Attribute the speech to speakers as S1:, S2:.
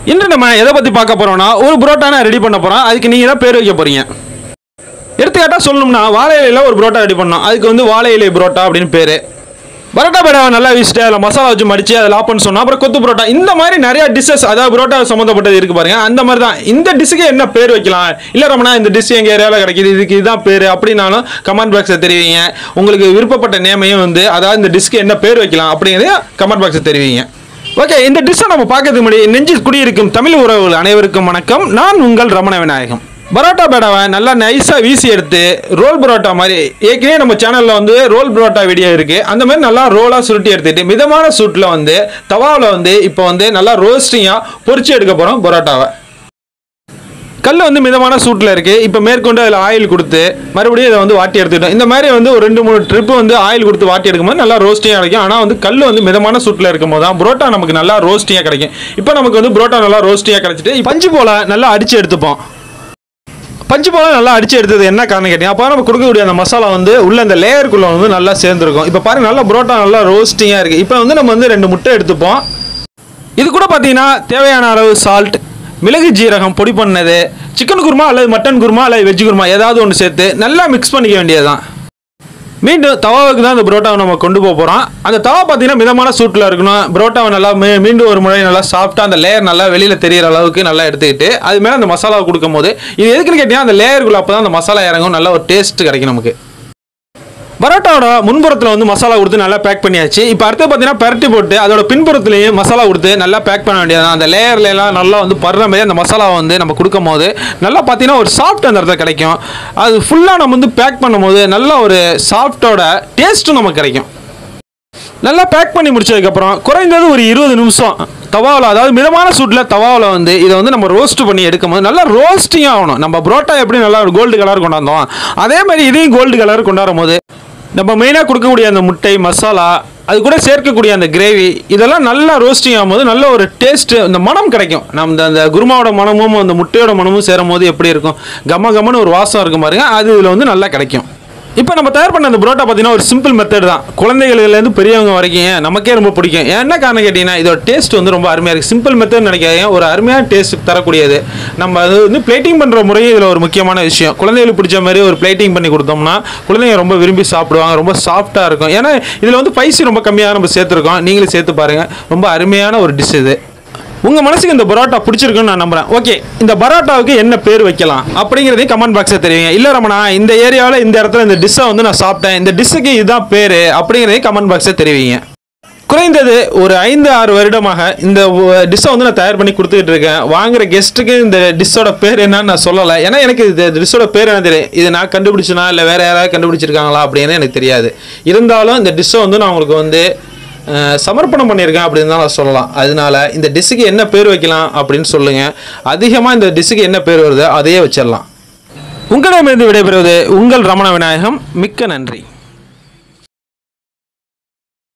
S1: இன்று நம்ம எதை பற்றி பார்க்க போகிறோம்னா ஒரு புரோட்டானா ரெடி பண்ண போகிறோம் அதுக்கு நீங்கள் தான் பேர் வைக்க போகிறீங்க எடுத்துக்காட்டாக சொல்லணும்னா வாழை இலையில ஒரு புரோட்டா ரெடி பண்ணோம் அதுக்கு வந்து வாழை இலை புரோட்டா அப்படின்னு பேர் பரோட்டா பேடாவை நல்லா வீசிட்டு அதில் மசாலா வச்சு மடிச்சு அதில் ஆப்பன்னு சொன்னோம் அப்புறம் கொத்து புரோட்டா இந்த மாதிரி நிறைய டிஷ்ஷஸ் அதாவது புரோட்டா சம்மந்தப்பட்டது இருக்கு பாருங்க அந்த மாதிரி தான் இந்த டிஷ்ஷுக்கு என்ன பேர் வைக்கலாம் இல்லை ரமணா இந்த டிஷ் எங்கள் ஏரியாவில் கிடைக்குது இதுக்கு இதுதான் பேர் அப்படின்னாலும் கமெண்ட் பாக்ஸில் தெரிவிங்க உங்களுக்கு விருப்பப்பட்ட நேமையும் வந்து அதாவது இந்த டிஷ்க்கு என்ன பேர் வைக்கலாம் அப்படிங்கிறதையும் கமெண்ட் பாக்ஸில் தெரிவிங்க ஓகே இந்த டிஷ்ஷை நம்ம பார்க்கறதுக்கு முன்னாடி நெஞ்சில் குடியிருக்கும் தமிழ் உறவுகள் அனைவருக்கும் வணக்கம் நான் உங்கள் ரமண விநாயகம் பரோட்டா பேடாவை நல்லா நைஸாக வீசி எடுத்து ரோல் பரோட்டா மாதிரி ஏற்கனவே நம்ம சேனலில் வந்து ரோல் பரோட்டா வீடியோ இருக்குது அந்த மாதிரி நல்லா ரோலாக சுருட்டி எடுத்துட்டு மிதமான சூட்டில் வந்து தவாவில் வந்து இப்போ வந்து நல்லா ரோஸ்டிங்காக பொரிச்சு எடுக்க போகிறோம் பரோட்டாவை கல் வந்து மிதமான சூட்டில் இருக்குது இப்போ மேற்கொண்டு அதில் ஆயில் கொடுத்து மறுபடியும் இதை வந்து வாட்டி எடுத்துக்கிட்டோம் இந்த மாதிரி வந்து ஒரு ரெண்டு மூணு ட்ரிப்பு வந்து ஆயில் கொடுத்து வாட்டி எடுக்கும்போது நல்லா ரோஸ்டிங்காக கிடைக்கும் ஆனால் வந்து கல் வந்து மிதமான சூட்டில் இருக்கும்போது தான் புரோட்டா நமக்கு நல்லா ரோஸ்டிங்காக கிடைக்கும் இப்போ நமக்கு வந்து புரோட்டா நல்லா ரோஸ்டிங்காக கிடைச்சிட்டு பஞ்சு போல நல்லா அடித்து எடுத்துப்போம் பஞ்சு போல நல்லா அடிச்சு எடுத்தது என்ன காரணம் கேட்டீங்க அப்போ நம்ம கொடுக்கக்கூடிய அந்த மசாலா வந்து உள்ள அந்த லேயருக்குள்ள வந்து நல்லா சேர்ந்துருக்கும் இப்போ பாருங்க நல்லா புரோட்டா நல்லா ரோஸ்டிங்காக இருக்குது இப்போ வந்து நம்ம வந்து ரெண்டு முட்டை எடுத்துப்போம் இது கூட பார்த்தீங்கன்னா தேவையான அளவு சால்ட் மிளகு ஜீரகம் பொடி பண்ணது சிக்கன் குருமா அல்லது மட்டன் குருமா அல்லது வெஜ் குருமா ஏதாவது ஒன்று சேர்த்து நல்லா மிக்ஸ் பண்ணிக்க வேண்டியதுதான் மீண்டும் தவாவுக்கு தான் இந்த புரோட்டாவை நம்ம கொண்டு போக போகிறோம் அந்த தவா பார்த்தீங்கன்னா மிதமான சூட்டில் இருக்கணும் புரோட்டாவை நல்லா மீ மீண்டும் ஒரு முறை நல்லா சாஃப்டாக அந்த லேயர் நல்லா வெளியில் தெரியிற அளவுக்கு நல்லா எடுத்துக்கிட்டு அது மேலே அந்த மசாலாவை கொடுக்கும் போது இது எதுக்குன்னு கேட்டிங்கன்னா அந்த லேயருக்குள்ள அப்போ தான் அந்த மசாலா இறங்கும் நல்ல ஒரு டேஸ்ட் கிடைக்கும் நமக்கு பரோட்டாவோட முன்புறத்தில் வந்து மசாலா கொடுத்து நல்லா பேக் பண்ணியாச்சு இப்போ அடுத்து பார்த்தீங்கன்னா பரட்டி போட்டு அதோட பின்புறத்துலையும் மசாலா கொடுத்து நல்லா பேக் பண்ண வேண்டியது அந்த லேயர்ல எல்லாம் நல்லா வந்து படுற மாதிரி அந்த மசாலாவை வந்து நம்ம கொடுக்கும் போது நல்லா பார்த்தீங்கன்னா ஒரு சாஃப்ட் அந்த இடத்துல கிடைக்கும் அது ஃபுல்லாக நம்ம வந்து பேக் பண்ணும்போது நல்ல ஒரு சாஃப்டோட டேஸ்ட்டும் நமக்கு கிடைக்கும் நல்லா பேக் பண்ணி முடிச்சதுக்கப்புறம் குறைந்தது ஒரு இருபது நிமிஷம் தவாவில் அதாவது மிதமான சூட்டில் தவாவில் வந்து இதை வந்து நம்ம ரோஸ்ட் பண்ணி எடுக்கும்போது நல்லா ரோஸ்டிங் ஆகணும் நம்ம புரோட்டா எப்படி நல்லா ஒரு கோல்டு கலர் கொண்டாந்தோம் அதே மாதிரி இதையும் கோல்டு கலர் கொண்டாடும் போது நம்ம மெயினாக கொடுக்கக்கூடிய அந்த முட்டை மசாலா அது கூட சேர்க்கக்கூடிய அந்த கிரேவி இதெல்லாம் நல்லா ரோஸ்டிங் ஆகும்போது நல்ல ஒரு டேஸ்ட்டு இந்த மனம் கிடைக்கும் நம்ம இந்த- அந்த குருமாவோட மனமும் அந்த முட்டையோட மனமும் சேரும் போது எப்படி இருக்கும் கம கமன்னு ஒரு வாசம் இருக்கும் பாருங்க அது இதில் வந்து நல்லா கிடைக்கும் இப்போ நம்ம தயார் பண்ண அந்த புரோட்டா பார்த்தீங்கன்னா ஒரு சிம்பிள் மெத்தட் தான் குழந்தைகள்லேருந்து பெரியவங்க வரைக்கும் ஏன் நமக்கே ரொம்ப பிடிக்கும் ஏன் என்ன காரணம் கேட்டிங்கன்னா இதோட டேஸ்ட் வந்து ரொம்ப அருமையாக இருக்குது சிம்பிள் மெத்தட் நினைக்காதீங்க ஒரு அருமையான டேஸ்ட் தரக்கூடியது நம்ம அது வந்து பிளேட்டிங் பண்ணுற முறையும் இதில் ஒரு முக்கியமான விஷயம் குழந்தைகளுக்கு பிடிச்ச மாதிரி ஒரு பிளேட்டிங் பண்ணி கொடுத்தோம்னா குழந்தைங்க ரொம்ப விரும்பி சாப்பிடுவாங்க ரொம்ப சாஃப்டாக இருக்கும் ஏன்னா இதில் வந்து பைசி ரொம்ப கம்மியாக நம்ம சேர்த்துருக்கோம் நீங்களும் சேர்த்து பாருங்கள் ரொம்ப அருமையான ஒரு டிஷ் இது உங்கள் மனசுக்கு இந்த பரோட்டா பிடிச்சிருக்குன்னு நான் நம்புறேன் ஓகே இந்த பரோட்டாவுக்கு என்ன பேர் வைக்கலாம் அப்படிங்கிறதையும் கமெண்ட் பாக்ஸில் தெரியுங்க இல்லை ரமணா இந்த ஏரியாவில் இந்த இடத்துல இந்த டிஷ்ஷை வந்து நான் சாப்பிட்டேன் இந்த டிஷ்ஷுக்கு இதுதான் பேர் அப்படிங்கிறதையும் கமெண்ட் பாக்ஸில் தெரிவிங்க குறைந்தது ஒரு ஐந்து ஆறு வருடமாக இந்த டிஷ்ஷை வந்து நான் தயார் பண்ணி கொடுத்துட்டு இருக்கேன் வாங்குற கெஸ்ட்டுக்கு இந்த டிஷ்ஷோட பேர் என்னன்னு நான் சொல்லலை ஏன்னா எனக்கு இந்த டிஷ்ஷோட பேர் என்ன தெரியும் இது நான் கண்டுபிடிச்சனா இல்லை வேற யாராவது கண்டுபிடிச்சிருக்காங்களா அப்படின்னு எனக்கு தெரியாது இருந்தாலும் இந்த டிஷ்ஷை வந்து நான் உங்களுக்கு வந்து அஹ், சமர்ப்பணம் பண்ணியிருக்கேன் அப்படின்னு தான் நான் சொல்லலாம் அதனால இந்த டிஷ்ஷுக்கு என்ன பேர் வைக்கலாம் அப்படின்னு சொல்லுங்கள் அதிகமாக இந்த டிஷ்ஷுக்கு என்ன பேர் வருதோ அதையே வச்சிடலாம் உங்களிடமிருந்து விடைபெறுவது உங்கள் ரமண விநாயகம் மிக்க நன்றி